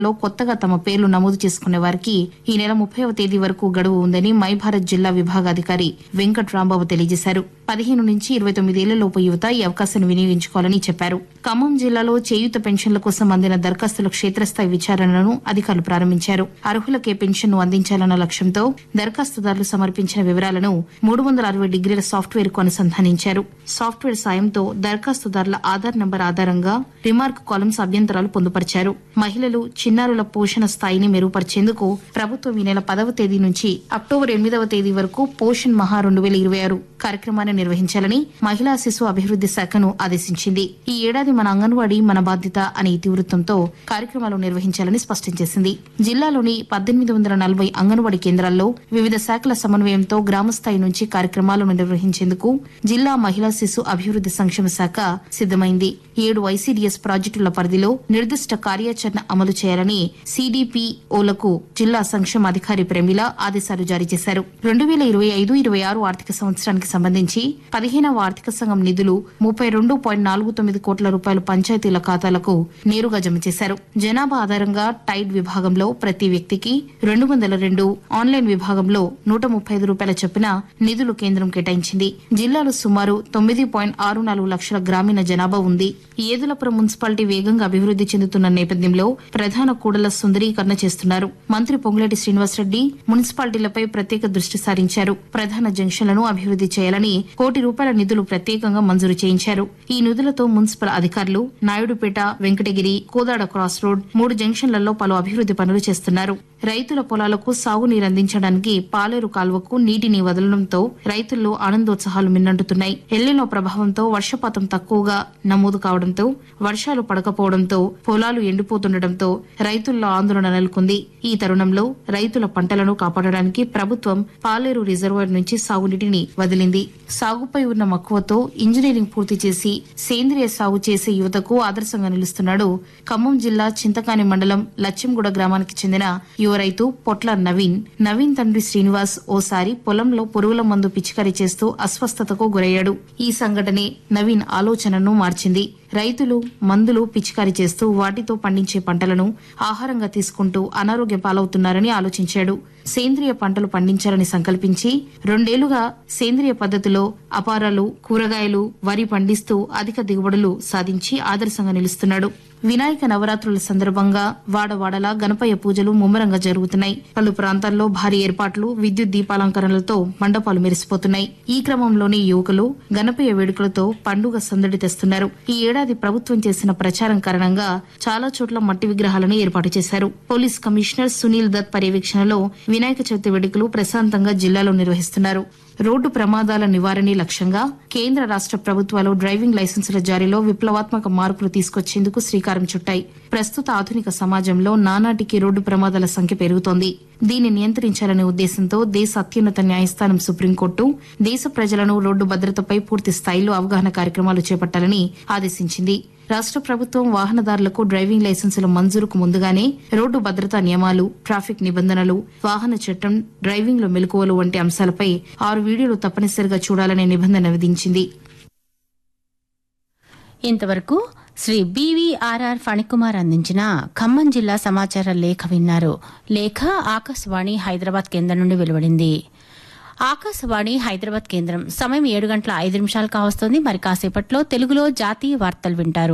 లో కొత్తగా తమ పేర్లు నమోదు చేసుకునే వారికి ఈ నెల ముప్పైవ తేదీ వరకు గడువు ఉందని మై భారత్ జిల్లా విభాగాధికారి వెంకట్ రాంబాబు తెలియజేశారు పదిహేను నుంచి ఇరవై తొమ్మిదేళ్లలోపు యువత ఈ అవకాశాన్ని వినియోగించుకోవాలని చెప్పారు ఖమ్మం జిల్లాలో చేయూత పెన్షన్ల కోసం అందిన దరఖాస్తుల క్షేత్రస్థాయి విచారణను అధికారులు ప్రారంభించారు అర్హులకే పెన్షన్ ను అందించాలన్న లక్ష్యంతో దరఖాస్తుదారులు సమర్పించిన వివరాలను మూడు వందల అరవై డిగ్రీల సాఫ్ట్వేర్ కు అనుసంధానించారు సాఫ్ట్వేర్ సాయంతో దరఖాస్తుదారుల ఆధార్ నంబర్ ఆధారంగా రిమార్క్ కాలమ్స్ అభ్యంతరాలు పొందుపరిచారు మహిళలు చిన్నారుల పోషణ స్థాయిని మెరుగుపరిచేందుకు ప్రభుత్వం ఈ నెల పదవ తేదీ నుంచి అక్టోబర్ ఎనిమిదవ తేదీ వరకు పోషణ్ మహా రెండు వేల ఇరవై ఆరు కార్యక్రమాన్ని నిర్వహించాలని మహిళా శిశు అభివృద్ది శాఖను ఆదేశించింది ఈ ఏడాది మన అంగన్వాడీ మన బాధ్యత అనే ఇతివృత్తంతో కార్యక్రమాలు నిర్వహించాలని స్పష్టం చేసింది జిల్లాలోని పద్దెనిమిది వందల నలభై అంగన్వాడీ కేంద్రాల్లో వివిధ శాఖల సమన్వయంతో గ్రామస్థాయి నుంచి కార్యక్రమాలను నిర్వహించేందుకు జిల్లా మహిళా శిశు అభివృద్ది సంక్షేమ శాఖ సిద్దమైంది ఏడు ఐసీడీఎస్ ప్రాజెక్టుల పరిధిలో నిర్దిష్ట కార్యాచరణ అమలు చేయాలని సిడిపిఓలకు జిల్లా సంక్షేమ అధికారి ప్రమీల ఆదేశాలు జారీ చేశారు రెండు వేల ఇరవై ఐదు ఇరవై ఆరు ఆర్థిక సంవత్సరానికి సంబంధించి పదిహేనవ ఆర్థిక సంఘం నిధులు ముప్పై రెండు పాయింట్ నాలుగు తొమ్మిది కోట్ల రూపాయలు పంచాయతీల ఖాతాలకు నేరుగా జమ చేశారు జనాభా ఆధారంగా టైడ్ విభాగంలో ప్రతి వ్యక్తికి రెండు వందల రెండు ఆన్లైన్ విభాగంలో నూట ముప్పై ఐదు రూపాయల చొప్పున నిధులు కేంద్రం కేటాయించింది జిల్లాలో సుమారు తొమ్మిది పాయింట్ ఆరు నాలుగు లక్షల గ్రామీణ జనాభా ఉంది ఏదులపురం మున్సిపాలిటీ వేగంగా అభివృద్ది చెందుతున్న నేపథ్యంలో ప్రధాన కూడల సుందరీకరణ చేస్తున్నారు మంత్రి పొంగులేటి శ్రీనివాసరెడ్డి మున్సిపాలిటీలపై ప్రత్యేక దృష్టి సారించారు ప్రధాన జంక్షన్లను అభివృద్ది చేయాలని కోటి రూపాయల నిధులు ప్రత్యేకంగా మంజూరు చేయించారు ఈ నిధులతో మున్సిపల్ అధికారులు నాయుడుపేట వెంకటగిరి కోదాడ క్రాస్ రోడ్ మూడు జంక్షన్లలో పలు అభివృద్ది పనులు చేస్తున్నారు రైతుల పొలాలకు సాగునీరు అందించడానికి పాలేరు కాల్వకు నీటిని వదలడంతో రైతుల్లో ఆనందోత్సాహాలు మిన్నంటుతున్నాయి ఎల్లినో ప్రభావంతో వర్షపాతం తక్కువగా నమోదు కావడంతో వర్షాలు పడకపోవడంతో పొలాలు ఎండిపోతుండటంతో రైతుల్లో ఆందోళన నెలకొంది ఈ తరుణంలో రైతుల పంటలను కాపాడడానికి ప్రభుత్వం పాలేరు రిజర్వాయర్ నుంచి సాగునీటిని వదిలింది సాగుపై ఉన్న మక్కువతో ఇంజనీరింగ్ పూర్తి చేసి సేంద్రియ సాగు చేసే యువతకు ఆదర్శంగా నిలుస్తున్నాడు ఖమ్మం జిల్లా చింతకాని మండలం లచ్చెంగూడ గ్రామానికి చెందిన యువ రైతు పొట్ల నవీన్ నవీన్ తండ్రి శ్రీనివాస్ ఓసారి పొలంలో పురుగుల మందు పిచికారీ చేస్తూ అస్వస్థతకు గురయ్యాడు ఈ సంఘటనే నవీన్ ఆలోచనను మార్చింది రైతులు మందులు పిచికారీ చేస్తూ వాటితో పండించే పంటలను ఆహారంగా తీసుకుంటూ అనారోగ్య పాలవుతున్నారని ఆలోచించాడు సేంద్రియ పంటలు పండించాలని సంకల్పించి రెండేళ్లుగా సేంద్రియ పద్ధతిలో అపారాలు కూరగాయలు వరి పండిస్తూ అధిక దిగుబడులు సాధించి ఆదర్శంగా నిలుస్తున్నాడు వినాయక నవరాత్రుల సందర్భంగా వాడవాడలా గణపయ్య పూజలు ముమ్మరంగా జరుగుతున్నాయి పలు ప్రాంతాల్లో భారీ ఏర్పాట్లు విద్యుత్ దీపాలంకరణలతో మండపాలు మెరిసిపోతున్నాయి ఈ క్రమంలోనే యువకులు గణపయ్య వేడుకలతో పండుగ సందడి తెస్తున్నారు ఈ ఏడాది ప్రభుత్వం చేసిన ప్రచారం కారణంగా చాలా చోట్ల మట్టి విగ్రహాలను ఏర్పాటు చేశారు పోలీస్ కమిషనర్ సునీల్ దత్ పర్యవేక్షణలో వినాయక చవితి వేడుకలు ప్రశాంతంగా జిల్లాలో నిర్వహిస్తున్నారు రోడ్డు ప్రమాదాల నివారణే లక్ష్యంగా కేంద్ర రాష్ట ప్రభుత్వాలు డ్రైవింగ్ లైసెన్సుల జారీలో విప్లవాత్మక మార్పులు తీసుకొచ్చేందుకు శ్రీకారం చుట్టాయి ప్రస్తుత ఆధునిక సమాజంలో నానాటికి రోడ్డు ప్రమాదాల సంఖ్య పెరుగుతోంది దీన్ని నియంత్రించాలనే ఉద్దేశంతో దేశ అత్యున్నత న్యాయస్థానం సుప్రీంకోర్టు దేశ ప్రజలను రోడ్డు భద్రతపై పూర్తి స్థాయిలో అవగాహన కార్యక్రమాలు చేపట్టాలని ఆదేశించింది రాష్ట ప్రభుత్వం వాహనదారులకు డ్రైవింగ్ లైసెన్సుల మంజూరుకు ముందుగానే రోడ్డు భద్రతా నియమాలు ట్రాఫిక్ నిబంధనలు వాహన చట్టం డ్రైవింగ్ లో మెలకువలు వంటి అంశాలపై ఆరు వీడియోలు తప్పనిసరిగా చూడాలనే నిబంధన విధించింది ఇంతవరకు శ్రీ బీవీఆర్ఆర్ ఫణికుమార్ అందించిన ఖమ్మం జిల్లా సమాచార లేఖ విన్నారు లేఖ ఆకాశవాణి హైదరాబాద్ కేంద్రం నుండి వెలువడింది ఆకాశవాణి హైదరాబాద్ కేంద్రం సమయం ఏడు గంటల ఐదు నిమిషాలు కావస్తోంది మరి కాసేపట్లో తెలుగులో జాతీయ వార్తలు వింటారు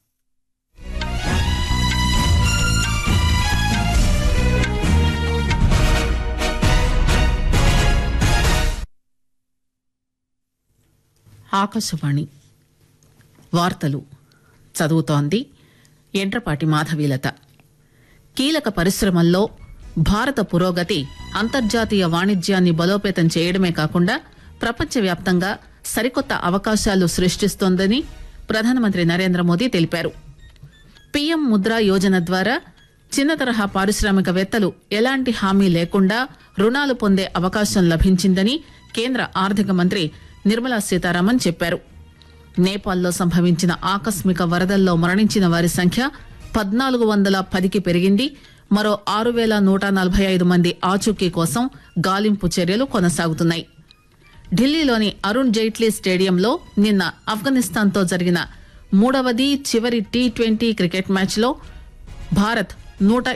ఆకాశవాణి వార్తలు చదువుతోంది ఎండ్రపాటి మాధవీలత కీలక పరిశ్రమల్లో భారత పురోగతి అంతర్జాతీయ వాణిజ్యాన్ని బలోపేతం చేయడమే కాకుండా ప్రపంచవ్యాప్తంగా సరికొత్త అవకాశాలు సృష్టిస్తోందని ప్రధానమంత్రి నరేంద్ర మోదీ తెలిపారు పీఎం ముద్రా యోజన ద్వారా చిన్న తరహా పారిశ్రామికవేత్తలు ఎలాంటి హామీ లేకుండా రుణాలు పొందే అవకాశం లభించిందని కేంద్ర ఆర్థిక మంత్రి నిర్మలా సీతారామన్ చెప్పారు నేపాల్లో సంభవించిన ఆకస్మిక వరదల్లో మరణించిన వారి సంఖ్య పద్నాలుగు వందల పదికి పెరిగింది మరో ఆరు వేల నూట నలభై ఐదు మంది ఆచూకీ కోసం గాలింపు చర్యలు కొనసాగుతున్నాయి ఢిల్లీలోని అరుణ్ జైట్లీ స్టేడియంలో నిన్న ఆఫ్ఘనిస్తాన్తో జరిగిన మూడవది చివరి టీ ట్వంటీ క్రికెట్ మ్యాచ్లో భారత్ నూట